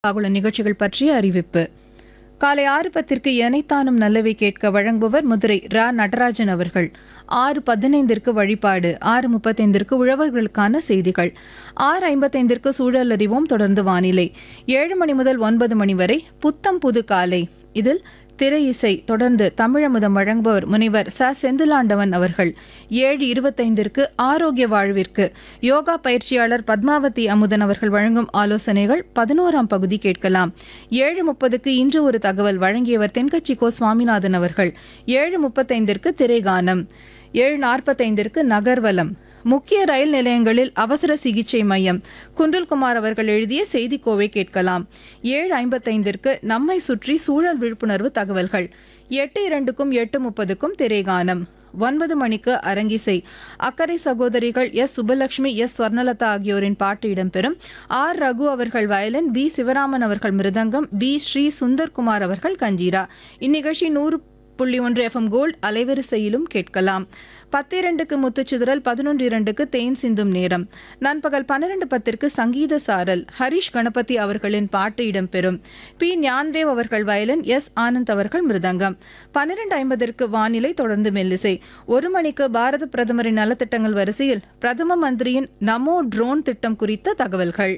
ஆகுள்ள நிகழ்ச்சிகள் பற்றிய அறிவிப்பு காலை ஆறு பத்திற்கு எனைத்தானும் நல்லவை கேட்க வழங்குபவர் மதுரை ரா நடராஜன் அவர்கள் ஆறு பதினைந்திற்கு வழிபாடு ஆறு முப்பத்தைந்திற்கு உழவர்களுக்கான செய்திகள் ஆறு ஐம்பத்தைந்திற்கு சூழல் அறிவோம் தொடர்ந்து வானிலை ஏழு மணி முதல் ஒன்பது மணி வரை புத்தம் புது காலை இதில் திரை இசை தொடர்ந்து தமிழமுதம் வழங்குபவர் முனைவர் ச செந்திலாண்டவன் அவர்கள் ஏழு இருபத்தைந்திற்கு ஆரோக்கிய வாழ்விற்கு யோகா பயிற்சியாளர் பத்மாவதி அமுதன் அவர்கள் வழங்கும் ஆலோசனைகள் பதினோராம் பகுதி கேட்கலாம் ஏழு முப்பதுக்கு இன்று ஒரு தகவல் வழங்கியவர் தென்கட்சி கோ சுவாமிநாதன் அவர்கள் ஏழு முப்பத்தைந்திற்கு திரைகானம் ஏழு நாற்பத்தைந்திற்கு நகர்வலம் முக்கிய ரயில் நிலையங்களில் அவசர சிகிச்சை மையம் குன்றல்குமார் அவர்கள் எழுதிய செய்திக்கோவை கேட்கலாம் ஏழு ஐம்பத்தைந்திற்கு நம்மை சுற்றி சூழல் விழிப்புணர்வு தகவல்கள் எட்டு இரண்டுக்கும் எட்டு முப்பதுக்கும் திரைகானம் ஒன்பது மணிக்கு அரங்கிசை அக்கறை சகோதரிகள் எஸ் சுபலட்சுமி எஸ் ஸ்வர்ணலதா ஆகியோரின் பாட்டு இடம்பெறும் ஆர் ரகு அவர்கள் வயலின் பி சிவராமன் அவர்கள் மிருதங்கம் பி ஸ்ரீ சுந்தர்குமார் அவர்கள் கஞ்சீரா இந்நிகழ்ச்சி நூறு புள்ளி ஒன்று எஃப்எம் கோல்ட் அலைவரிசையிலும் கேட்கலாம் பத்து இரண்டுக்கு முத்துச்சிதறல் பதினொன்று இரண்டுக்கு தேன் சிந்தும் நேரம் நண்பகல் பன்னிரண்டு பத்திற்கு சங்கீத சாரல் ஹரிஷ் கணபதி அவர்களின் பாட்டு இடம்பெறும் பி ஞான்தேவ் அவர்கள் வயலின் எஸ் ஆனந்த் அவர்கள் மிருதங்கம் பன்னிரண்டு ஐம்பதற்கு வானிலை தொடர்ந்து மெல்லிசை ஒரு மணிக்கு பாரத பிரதமரின் நலத்திட்டங்கள் வரிசையில் பிரதம மந்திரியின் நமோ ட்ரோன் திட்டம் குறித்த தகவல்கள்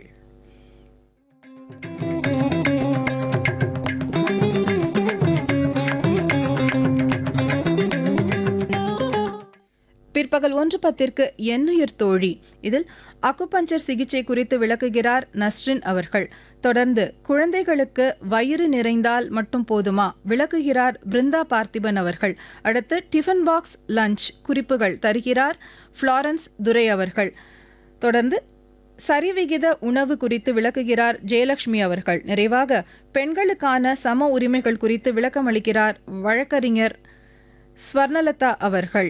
பிற்பகல் ஒன்று பத்திற்கு எண்ணுயிர் தோழி இதில் அக்குபஞ்சர் சிகிச்சை குறித்து விளக்குகிறார் நஸ்ரின் அவர்கள் தொடர்ந்து குழந்தைகளுக்கு வயிறு நிறைந்தால் மட்டும் போதுமா விளக்குகிறார் பிருந்தா பார்த்திபன் அவர்கள் அடுத்து டிஃபன் பாக்ஸ் லஞ்ச் குறிப்புகள் தருகிறார் ஃப்ளாரன்ஸ் துரை அவர்கள் தொடர்ந்து சரிவிகித உணவு குறித்து விளக்குகிறார் ஜெயலட்சுமி அவர்கள் நிறைவாக பெண்களுக்கான சம உரிமைகள் குறித்து விளக்கமளிக்கிறார் வழக்கறிஞர் ஸ்வர்ணலதா அவர்கள்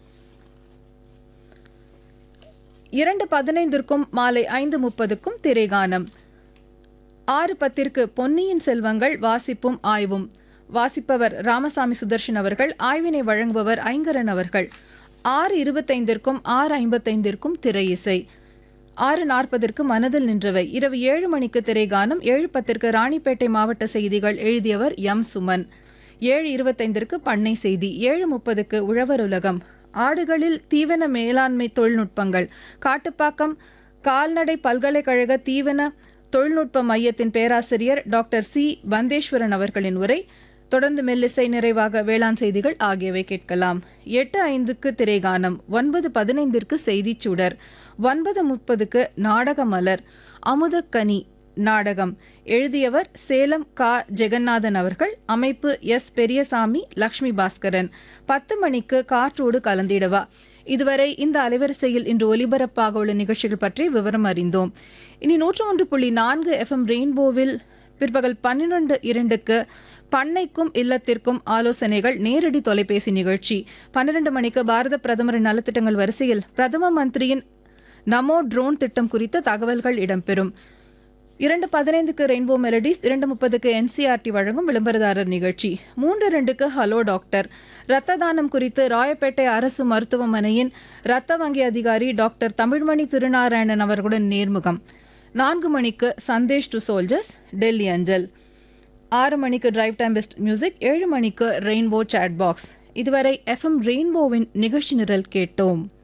இரண்டு பதினைந்திற்கும் மாலை ஐந்து முப்பதுக்கும் திரைகானம் ஆறு பத்திற்கு பொன்னியின் செல்வங்கள் வாசிப்பும் ஆய்வும் வாசிப்பவர் ராமசாமி சுதர்ஷன் அவர்கள் ஆய்வினை வழங்குபவர் ஐங்கரன் அவர்கள் ஆறு இருபத்தைந்திற்கும் ஆறு ஐம்பத்தைந்திற்கும் திரை இசை ஆறு நாற்பதற்கு மனதில் நின்றவை இரவு ஏழு மணிக்கு திரைகானம் ஏழு பத்திற்கு ராணிப்பேட்டை மாவட்ட செய்திகள் எழுதியவர் எம் சுமன் ஏழு இருபத்தைந்திற்கு பண்ணை செய்தி ஏழு முப்பதுக்கு உழவர் உலகம் ஆடுகளில் தீவன மேலாண்மை தொழில்நுட்பங்கள் காட்டுப்பாக்கம் கால்நடை பல்கலைக்கழக தீவன தொழில்நுட்ப மையத்தின் பேராசிரியர் டாக்டர் சி பந்தேஸ்வரன் அவர்களின் உரை தொடர்ந்து மெல்லிசை நிறைவாக வேளாண் செய்திகள் ஆகியவை கேட்கலாம் எட்டு ஐந்துக்கு திரைகானம் ஒன்பது பதினைந்திற்கு செய்திச் சுடர் ஒன்பது முப்பதுக்கு நாடக மலர் அமுதக்கனி நாடகம் எழுதியவர் சேலம் கா ஜெகநாதன் அவர்கள் அமைப்பு எஸ் பெரியசாமி லக்ஷ்மி பாஸ்கரன் பத்து மணிக்கு காற்றோடு கலந்திடவா இதுவரை இந்த அலைவரிசையில் இன்று ஒலிபரப்பாக உள்ள நிகழ்ச்சிகள் பற்றி விவரம் அறிந்தோம் இனி நூற்று ஒன்று புள்ளி நான்கு எஃப்எம் ரெயின்போவில் பிற்பகல் பன்னிரண்டு இரண்டுக்கு பண்ணைக்கும் இல்லத்திற்கும் ஆலோசனைகள் நேரடி தொலைபேசி நிகழ்ச்சி பன்னிரண்டு மணிக்கு பாரத பிரதமரின் நலத்திட்டங்கள் வரிசையில் பிரதம மந்திரியின் நமோ ட்ரோன் திட்டம் குறித்த தகவல்கள் இடம்பெறும் இரண்டு பதினைந்துக்கு ரெயின்போ மெலடிஸ் இரண்டு முப்பதுக்கு என்சிஆர்டி வழங்கும் விளம்பரதாரர் நிகழ்ச்சி மூன்று ரெண்டுக்கு ஹலோ டாக்டர் இரத்த தானம் குறித்து ராயப்பேட்டை அரசு மருத்துவமனையின் இரத்த வங்கி அதிகாரி டாக்டர் தமிழ்மணி திருநாராயணன் அவர்களுடன் நேர்முகம் நான்கு மணிக்கு சந்தேஷ் டு சோல்ஜர்ஸ் டெல்லி அஞ்சல் ஆறு மணிக்கு டிரைவ் டைம் பெஸ்ட் மியூசிக் ஏழு மணிக்கு ரெயின்போ சாட் பாக்ஸ் இதுவரை எஃப்எம் ரெயின்போவின் நிகழ்ச்சி நிரல் கேட்டோம்